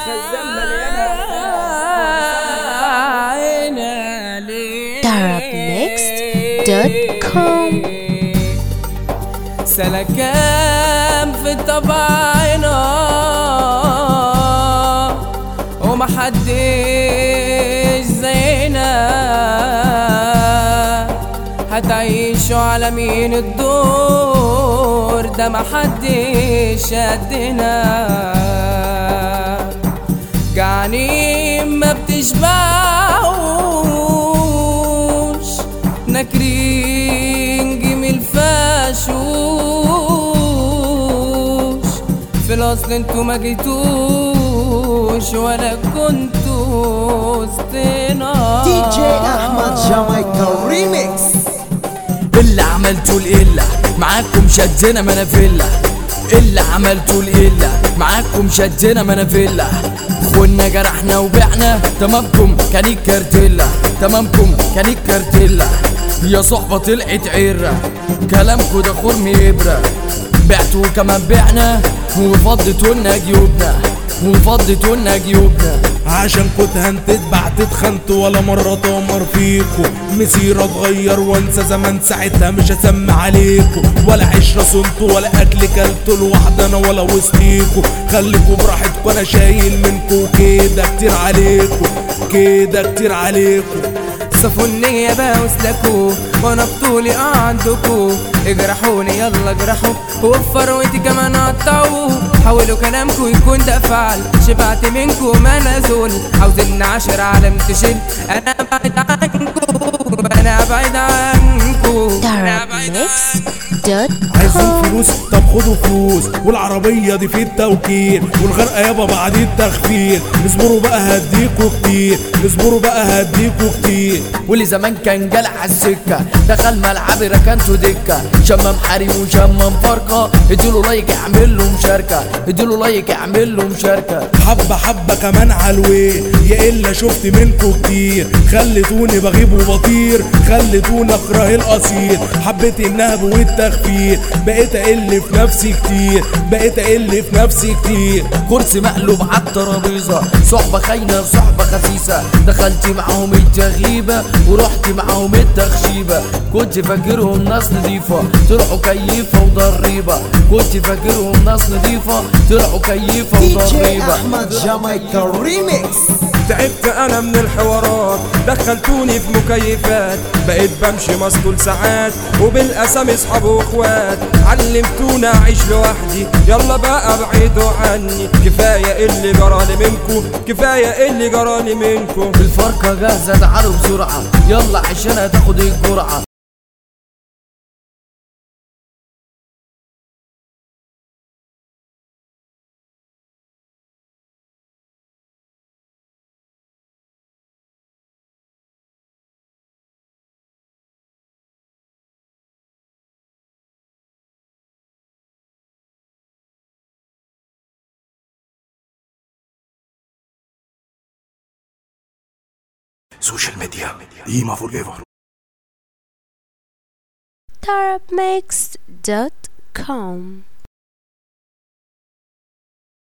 Darabmixed.com سلكان في طبعنا ومحدش زينا هتعيشوا على مين الدور ده محدش قدنا جعانين ما بتشبعوش ناكرين جميل فاشوش في الاصل انتوا ما جيتوش ولا كنتوا وسطنا دي جي احمد جامايكا ريميكس اللي عملته القلة معاكم شدنا منافلة اللي عملته القلة معاكم شدنا منافلة كنا جرحنا وبعنا تمامكم كان الكارتيلا تمامكم كان الكارتيلا يا صحبة طلعت عرة كلامكوا ده خرم إبرة بعتوا كمان بعنا وفضتوا لنا جيوبنا وفضتوا لنا جيوبنا عشان كنت هنتتبع تتخنت ولا مرة تمر فيكو مسيرة اتغير وانسى زمان ساعتها مش هسمع عليكو ولا عشرة صنت ولا اكل كلت لوحدي انا ولا وسطيكو خليكوا براحتكوا انا شايل منكو كده كتير عليكو كده كتير عليكو صفوا النية بقى وسلكوا وانا بطولي عندكوا اجرحوني يلا اجرحوا وفروا انت كمان قطعوا حاولوا كلامكوا يكون ده فعل شبعت منكوا ما نزول عاوزين عشر عالم تشيل انا بعيد عنكوا انا بعيد عنكوا أنا بعيد عايزين Darabmixed.com فلوس طب خدوا فلوس والعربية دي في التوكيل والغرقة يابا بعد التخفيل اصبروا بقى هديكوا كتير اصبروا بقى هديكوا كتير واللي زمان كان جلع على السكة دخل ملعبي ركنته دكة شمم حريم وشمم فرقة اديله لايك اعمل له مشاركة اديله لايك اعمل له مشاركة حبة حبة كمان علوين يا إلا شفت منكو كتير خلتوني بغيب وبطير خلتوني أكره القصير حبيت النهب والتخفير بقيت أقل في نفسي كتير بقيت أقل في نفسي كتير كرسي مقلوب على الترابيزة صحبة خاينة صحبة خسيسة دخلت معاهم التغيبة ورحت معاهم التخشيبة كنت فاكرهم ناس نضيفة طلعوا كيفة وضريبة كنت فاكرهم ناس نضيفة طلعوا كيفة دي جي وضريبة احمد جامايكا ريميكس تعبت انا من الحوارات دخلتوني في مكيفات بقيت بمشي مسطول ساعات وبالاسامي اصحاب واخوات علمتونا اعيش لوحدي يلا بقى ابعدوا عني كفايه اللي جرالي منكو كفايه اللي جرالي منكو الفرقة جاهزة تعالوا بسرعة يلا عشان هتاخد الجرعة سوشيال ميديا قيمة فور ايفر Darabmixed.com